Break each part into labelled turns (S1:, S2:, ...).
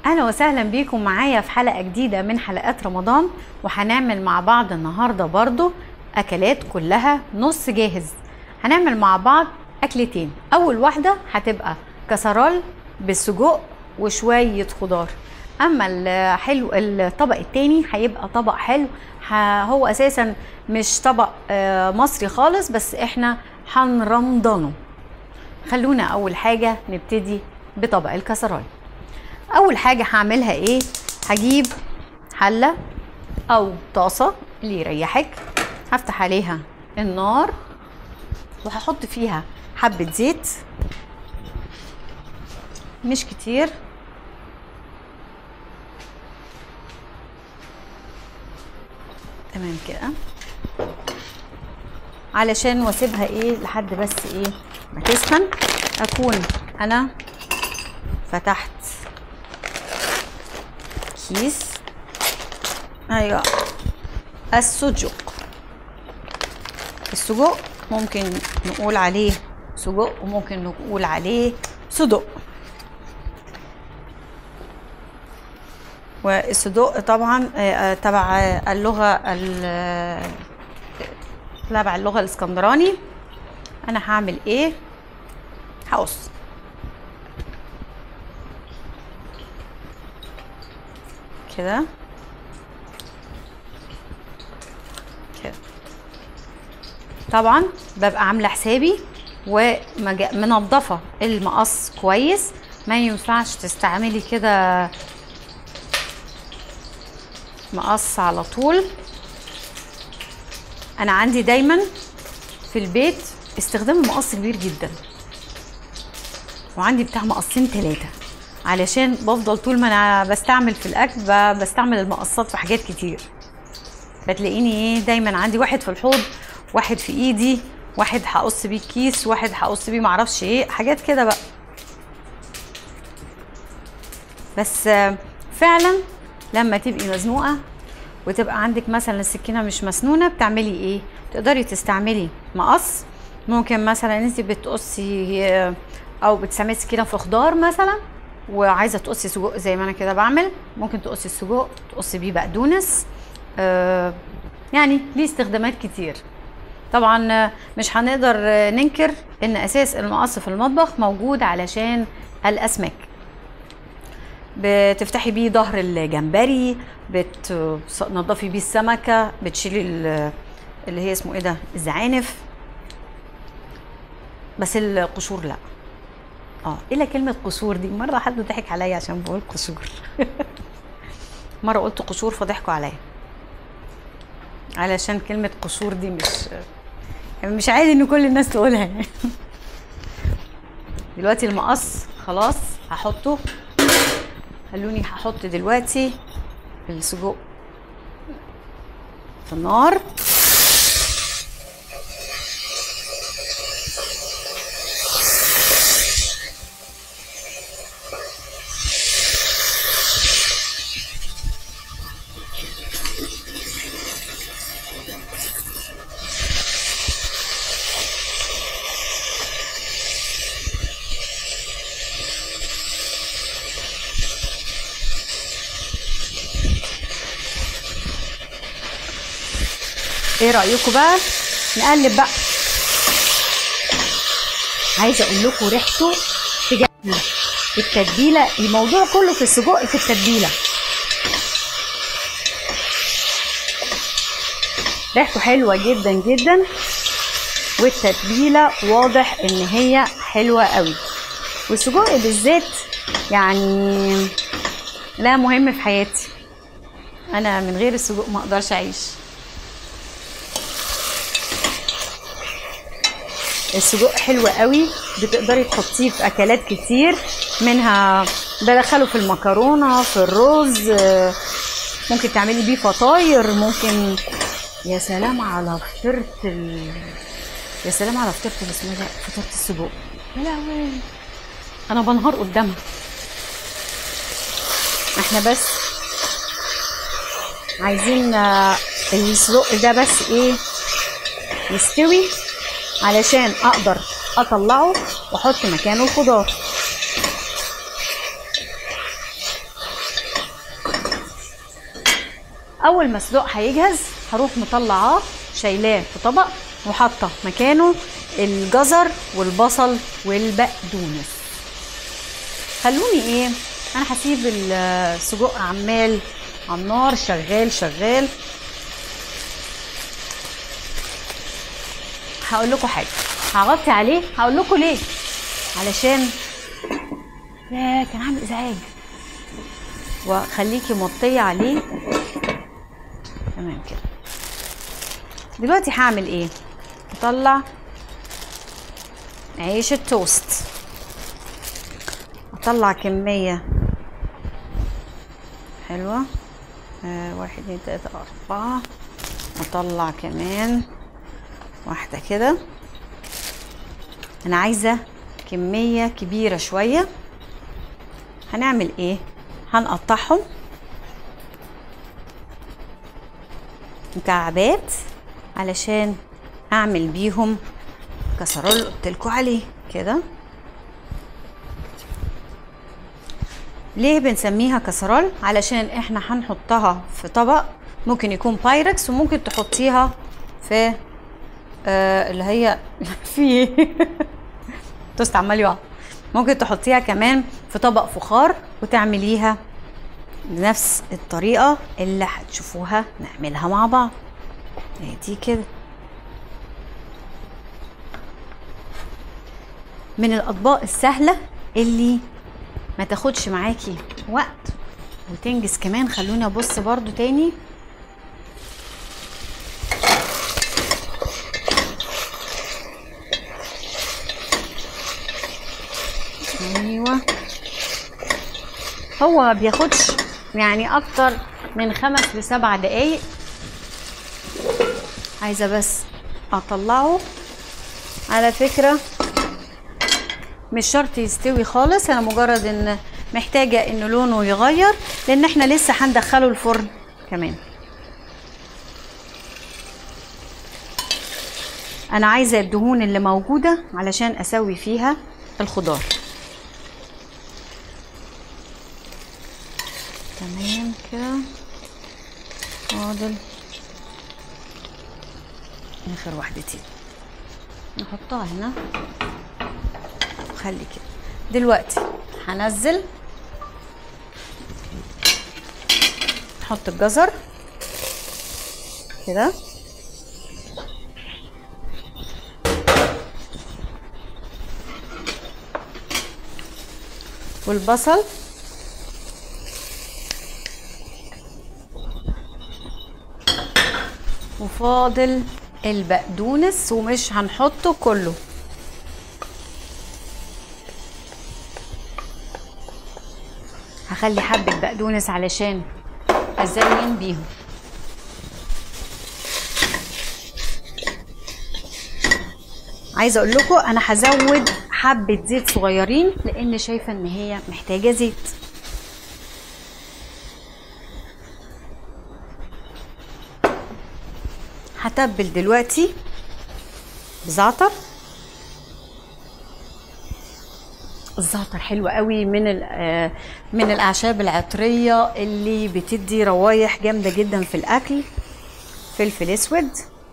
S1: اهلا وسهلا بيكم معايا في حلقه جديده من حلقات رمضان وهنعمل مع بعض النهارده برضو اكلات كلها نص جاهز هنعمل مع بعض اكلتين اول واحده هتبقى كسرال بالسجق وشويه خضار اما الحلو الطبق التاني هيبقى طبق حلو ه- هو اساسا مش طبق آه، مصري خالص بس احنا هنرمضنه خلونا اول حاجه نبتدي بطبق الكسرال اول حاجه هعملها ايه هجيب حله او طاسه اللي يريحك هفتح عليها النار وهحط فيها حبه زيت مش كتير تمام كده علشان واسيبها ايه لحد بس ايه ما تسخن اكون انا فتحت كيس ايوه السجق السجق ممكن نقول عليه سجق وممكن نقول عليه صدق والصدق طبعا آه، آه، تبع اللغه ال- تبع اللغه الاسكندراني انا هعمل ايه هقص كده كده طبعا ببقى عامله حسابي ومنضفه المقص كويس ما ينفعش تستعملي كده مقص على طول انا عندي دايما في البيت استخدام المقص كبير جدا وعندي بتاع مقصين ثلاثة علشان بفضل طول ما انا بستعمل في الاكل ب- بستعمل المقصات في حاجات كتير فتلاقيني ايه دايما عندي واحد في الحوض واحد في ايدي واحد هقص بيه الكيس واحد هقص بيه معرفش ايه حاجات كده بقى بس آه، فعلا لما تبقي مزنوقه وتبقى عندك مثلا السكينه مش مسنونه بتعملي ايه تقدري تستعملي مقص ممكن مثلا انت بتقصي آه، او بتستعملي سكينه في خضار مثلا وعايزه تقصي سجق زي ما انا كده بعمل ممكن تقصي السجق تقصي بيه بقدونس آه، يعني ليه استخدامات كتير طبعا آه، مش هنقدر آه، ننكر ان اساس المقص في المطبخ موجود علشان الاسماك بتفتحي بيه ظهر الجمبري بتنضفي بيه السمكه بتشيلي ال- اللي هي اسمه ايه ده الزعانف بس القشور لا اه الا كلمه قشور دي مره حد ضحك عليا عشان بقول قشور مره قلت قشور فضحكوا عليا علشان كلمه قشور دي مش يعني مش عادي ان كل الناس تقولها يعني دلوقتي المقص خلاص هحطه خلوني هحط دلوقتي السجق في النار ايه رايكم بقى نقلب بقى عايزه اقول لكم ريحته تجنن التتبيله الموضوع كله في السجق في التتبيله ريحته حلوه جدا جدا والتتبيله واضح ان هي حلوه قوي والسجق بالذات يعني لا مهم في حياتي انا من غير السجق ما اقدرش اعيش السجق حلو قوي بتقدري تحطيه في اكلات كتير منها بدخله في المكرونه في الرز آه، ممكن تعملي بيه فطاير ممكن يا سلام على فطيره ال... يا سلام على فطيره اللي اسمها ده فطيره السجق يا لهوي انا بنهار قدامها احنا بس عايزين آه، السجق ده بس ايه يستوي علشان اقدر اطلعه واحط مكانه الخضار اول ما الصدوق هيجهز هروح مطلعاه شايلاه في طبق وحاطه مكانه الجزر والبصل والبقدونس خلوني ايه انا هسيب السجق عمال على النار شغال شغال هقول لكم حاجه هغطي عليه هقول لكم ليه علشان يا كان عامل ازعاج وخليكي مطيه عليه تمام كده دلوقتي هعمل ايه اطلع عيش التوست اطلع كميه حلوه آه واحد اتنين تلاته اربعه واطلع كمان واحده كده انا عايزه كميه كبيره شويه هنعمل ايه هنقطعهم مكعبات علشان اعمل بيهم كسرول قلتلكوا عليه كده ليه بنسميها كسرول علشان احنا هنحطها في طبق ممكن يكون بايركس وممكن تحطيها في آه اللي هي في توست عمال يقع ممكن تحطيها كمان في طبق فخار وتعمليها بنفس الطريقة اللي هتشوفوها نعملها مع بعض دي كده من الأطباق السهلة اللي ما تاخدش معاكي وقت وتنجز كمان خلوني أبص برضو تاني ايوه هو ما بياخدش يعني اكتر من خمس لسبع دقايق عايزه بس اطلعه على فكره مش شرط يستوي خالص انا مجرد ان محتاجه ان لونه يغير لان احنا لسه هندخله الفرن كمان انا عايزه الدهون اللي موجوده علشان اسوي فيها الخضار تمام كده فاضل اخر واحدتين نحطها هنا وخلي كده دلوقتي هنزل نحط الجزر كده والبصل وفاضل البقدونس ومش هنحطه كله هخلي حبة بقدونس علشان ازين بيهم عايزه اقول لكم انا هزود حبه زيت صغيرين لان شايفه ان هي محتاجه زيت هتبل دلوقتي بزعتر الزعتر حلو قوي من من الاعشاب العطريه اللي بتدي روايح جامده جدا في الاكل فلفل اسود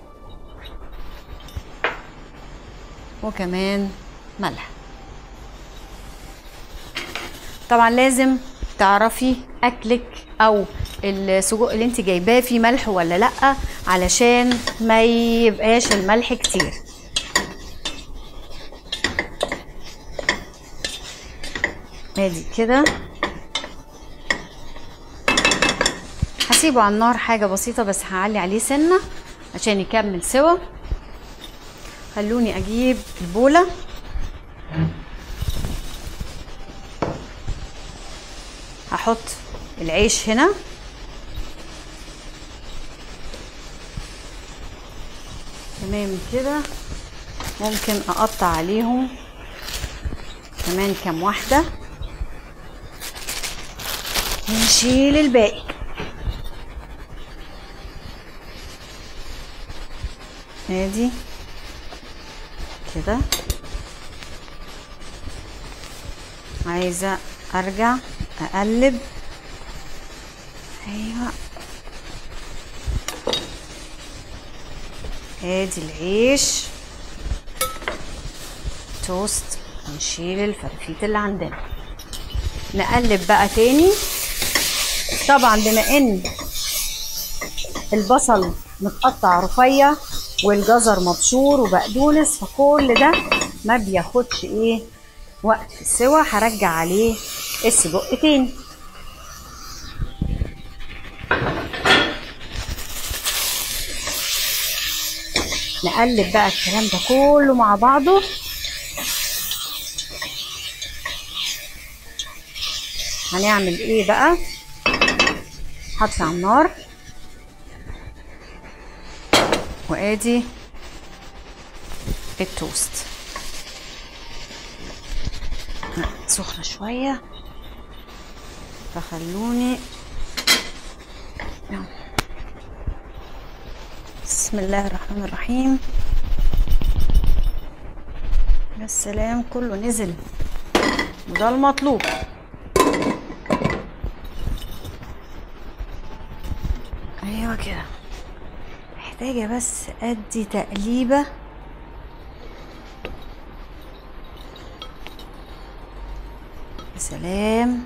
S1: وكمان ملح طبعا لازم تعرفي اكلك او السجق اللي انت جايباه فيه ملح ولا لا علشان ما يبقاش الملح كتير ادي كده هسيبه على النار حاجه بسيطه بس هعلي عليه سنه عشان يكمل سوا خلوني اجيب البوله هحط العيش هنا تمام كده ممكن اقطع عليهم كمان كام واحده ونشيل الباقي ادي كده عايزه ارجع اقلب ايوه ادي العيش توست ونشيل الفرفيت اللي عندنا نقلب بقى تاني طبعا بما ان البصل متقطع رفيع والجزر مبشور وبقدونس فكل ده ما بياخدش ايه وقت في السوا هرجع عليه السجق تاني نقلب بقى الكلام ده كله مع بعضه هنعمل ايه بقى هطفي على النار وادي التوست سخنة شوية فخلوني بسم الله الرحمن الرحيم يا سلام كله نزل وده المطلوب ايوه كده محتاجة بس ادي تقليبة يا سلام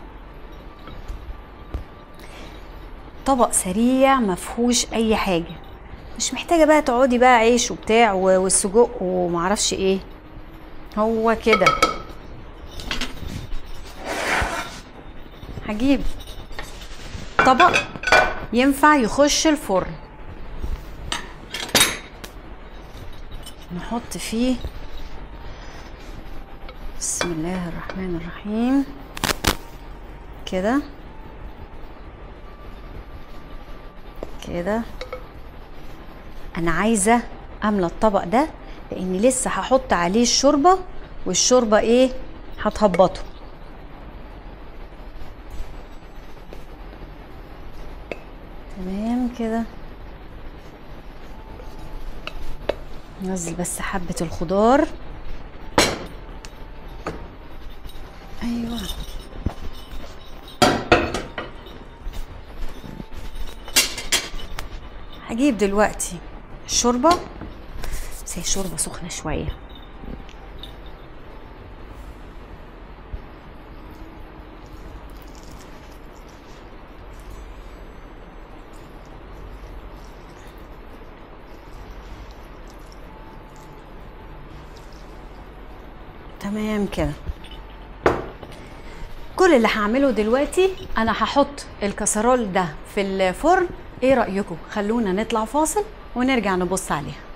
S1: طبق سريع مفهوش اي حاجة مش محتاجة بقى تقعدي بقى عيش وبتاع و- والسجق ومعرفش ايه هو كده هجيب طبق ينفع يخش الفرن نحط فيه بسم الله الرحمن الرحيم كده كده انا عايزه املى الطبق ده لاني لسه هحط عليه الشوربه والشوربه ايه هتهبطه تمام كده نزل بس حبة الخضار ايوه هجيب دلوقتي الشوربة بس هي الشوربة سخنة شوية تمام كده كل اللي هعمله دلوقتي انا هحط الكسرول ده في الفرن ايه رأيكم خلونا نطلع فاصل ونرجع نبص عليها